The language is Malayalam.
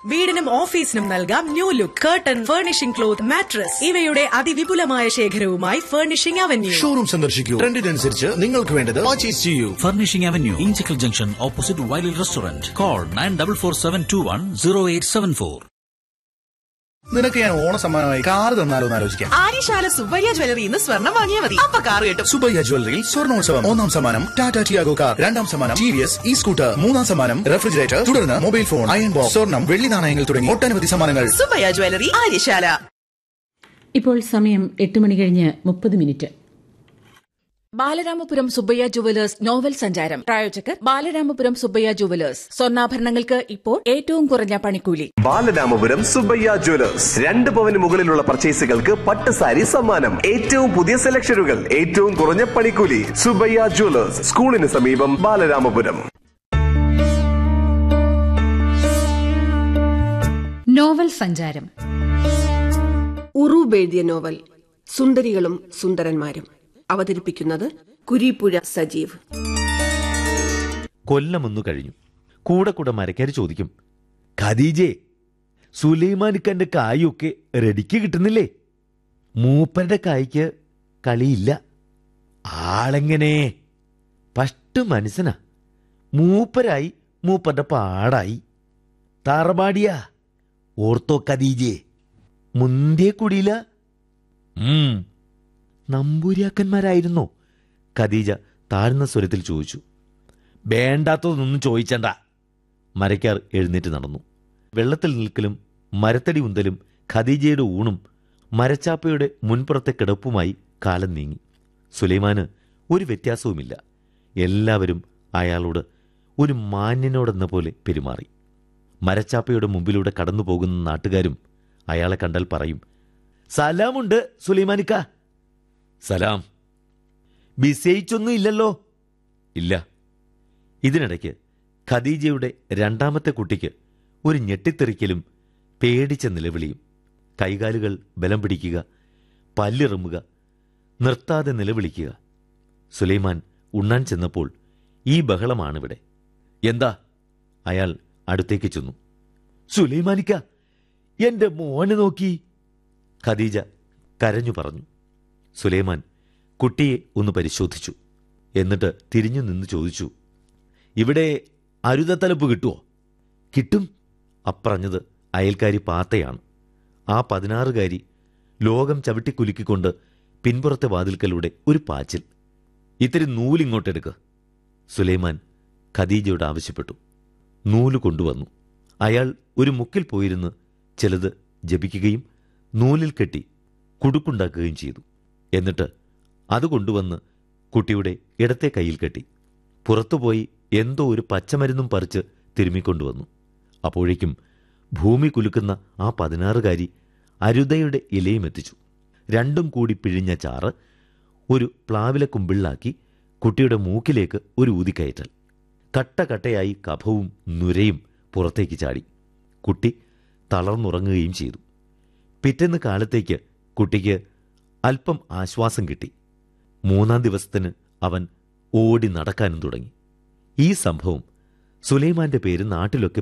വീടിനും ഓഫീസിനും നൽകാം new look curtain furnishing cloth mattress ഇവയുടെ അതിവിപുലമായ ശേഖരവുമായി ഫർണിഷിംഗ് അവന്യൂ ഷോറൂം സന്ദർശിക്കൂ ട്രെൻഡിനനുസരിച്ച് നിങ്ങൾക്ക് വേണ്ടത് പർച്ചേസ് ചെയ്യൂ Furnishing Avenue, Inchicle Junction, opposite Wiley Restaurant. Call 9447210874. നിനക്ക് ഞാൻ ഓണ സമ്മാനമായി കാർ തന്നാലോ എന്ന് ആലോചിക്കാം ആര്യശാല സുബ്ബയ്യ ജ്വല്ലറി ഇന്ന് സ്വർണം വാങ്ങിയാൽ മതി അപ്പൊ കാർ കിട്ടും സുബയ്യ ജ്വല്ലറിയിൽ സ്വർണോത്സവം ഒന്നാം സമ്മാനം ടാറ്റ ടിയാഗോ കാർ രണ്ടാം സമ്മാനം T V S e scooter മൂന്നാം സമ്മാനം റെഫ്രിജറേറ്റർ തുടർന്ന് മൊബൈൽ ഫോൺ അയൺ ബോക്സ് സ്വർണം വെള്ളി നാണയങ്ങൾ തുടങ്ങി ഒട്ടനവധി സമ്മാനങ്ങൾ സുബ്ബയ്യ ജ്വല്ലറി ആര്യശാല ഇപ്പോൾ സമയം എട്ട് മണി കഴിഞ്ഞ് മുപ്പത് minute Balaramapuram Subbaiah jewellers novel സഞ്ചാരം പ്രായോജകർ ബാലരാമപുരം സുബ്ബയ്യ ജുവലേഴ്സ് സ്വർണ്ണാഭരണങ്ങൾക്ക് ഇപ്പോൾ ഏറ്റവും കുറഞ്ഞ പണിക്കൂലി ബാലരാമപുരം സുബ്ബയ്യ ജ്വല്ലേഴ്സ് രണ്ട് പവന് മുകളിലുള്ള പർച്ചേസുകൾക്ക് പട്ട് സാരി സമ്മാനം ഏറ്റവും പുതിയ സെലക്ഷനുകൾ ഏറ്റവും കുറഞ്ഞ പണിക്കൂലി സുബ്ബയ്യ ജ്വല്ലേഴ്സ് സ്കൂളിന് സമീപം ബാലരാമപുരം നോവൽ സഞ്ചാരം ഉറൂബ് എഴുതിയ നോവൽ സുന്ദരികളും സുന്ദരന്മാരും അവതരിപ്പിക്കുന്നത് കുരീപ്പുഴ സജീവ് കൊല്ലമൊന്നു കഴിഞ്ഞു കൂടെ കൂടെ മരക്കാര് ചോദിക്കും ഖദീജേ സുലൈമാനിക്കന്റെ കായൊക്കെ റെഡിക്ക് കിട്ടുന്നില്ലേ മൂപ്പരുടെ കായ്ക്ക് കളിയില്ല ആളെങ്ങനെ പഷ്ടു മനസ്സനാ മൂപ്പരായി മൂപ്പരുടെ പാടായി താറപാടിയാ ഓർത്തോ ഖദീജേ മുന്തിയ കുടിയില ഉം നമ്പൂരിയാക്കന്മാരായിരുന്നോ ഖദീജ താഴ്ന്ന സ്വരത്തിൽ ചോദിച്ചു വേണ്ടാത്തതൊന്നും ചോദിച്ചണ്ട മരക്കാർ എഴുന്നേറ്റ് നടന്നു വെള്ളത്തിൽ നിൽക്കലും മരത്തടി ഉന്തലും ഖദീജയുടെ ഊണും മരച്ചാപ്പയുടെ മുൻപുറത്തെ കിടപ്പുമായി കാലം നീങ്ങി സുലൈമാന് ഒരു വ്യത്യാസവുമില്ല എല്ലാവരും അയാളോട് ഒരു മാന്യനോടെന്ന പോലെ പെരുമാറി മരച്ചാപ്പയുടെ മുമ്പിലൂടെ കടന്നു പോകുന്ന നാട്ടുകാരും അയാളെ കണ്ടാൽ പറയും സലാമുണ്ട് സുലൈമാനിക്ക സലാം വിസയിച്ചൊന്നും ഇല്ലല്ലോ ഇല്ല ഇതിനിടയ്ക്ക് ഖദീജയുടെ രണ്ടാമത്തെ കുട്ടിക്ക് ഒരു ഞെട്ടിത്തെറിക്കലും പേടിച്ച നിലവിളിയും കൈകാലുകൾ ബലം പിടിക്കുക പല്ലിറുമുക നിർത്താതെ നിലവിളിക്കുക സുലൈമാൻ ഉണ്ണാൻ ചെന്നപ്പോൾ ഈ ബഹളമാണിവിടെ എന്താ അയാൾ അടുത്തേക്ക് ചെന്നു സുലൈമാനിക്ക എന്റെ മോനെ നോക്കി ഖദീജ കരഞ്ഞു പറഞ്ഞു സുലൈമാൻ കുട്ടിയെ ഒന്ന് പരിശോധിച്ചു എന്നിട്ട് തിരിഞ്ഞു നിന്ന് ചോദിച്ചു ഇവിടെ അരുതത്തലപ്പ് കിട്ടുമോ കിട്ടും അപ്പറഞ്ഞത് അയൽക്കാരി പാത്തയാണ് ആ പതിനാറുകാരി ലോകം ചവിട്ടിക്കുലുക്കിക്കൊണ്ട് പിൻപുറത്തെ വാതിൽക്കലൂടെ ഒരു പാച്ചിൽ ഇത്തിരി നൂലിങ്ങോട്ടെടുക്ക് സുലൈമാൻ ഖദീജയോട് ആവശ്യപ്പെട്ടു നൂല് കൊണ്ടുവന്നു അയാൾ ഒരു മുക്കിൽ പോയിരുന്ന് ചിലത് ജപിക്കുകയും നൂലിൽ കെട്ടി കുടുക്കുണ്ടാക്കുകയും ചെയ്തു എന്നിട്ട് അത് കൊണ്ടുവന്ന് കുട്ടിയുടെ ഇടത്തെ കയ്യിൽ കെട്ടി പുറത്തുപോയി എന്തോ ഒരു പച്ചമരുന്നും പറിച്ച് തിരുമ്മിക്കൊണ്ടുവന്നു അപ്പോഴേക്കും ഭൂമി കുലുക്കുന്ന ആ പതിനാറുകാരി അരുതയുടെ ഇലയും എത്തിച്ചു രണ്ടും കൂടി പിഴിഞ്ഞ ചാറ് ഒരു പ്ലാവിലെ കുമ്പിളിലാക്കി കുട്ടിയുടെ മൂക്കിലേക്ക് ഒരു ഊതിക്കയറ്റൽ കട്ട കട്ടയായി കഫവും നുരയും പുറത്തേക്ക് ചാടി കുട്ടി തളർന്നുറങ്ങുകയും ചെയ്തു പിറ്റേന്ന് കാലത്തേക്ക് കുട്ടിക്ക് അല്പം ആശ്വാസം കിട്ടി മൂന്നാം ദിവസത്തിന് അവൻ ഓടി നടക്കാനും തുടങ്ങി ഈ സംഭവം സുലൈമാന്റെ പേര് നാട്ടിലൊക്കെ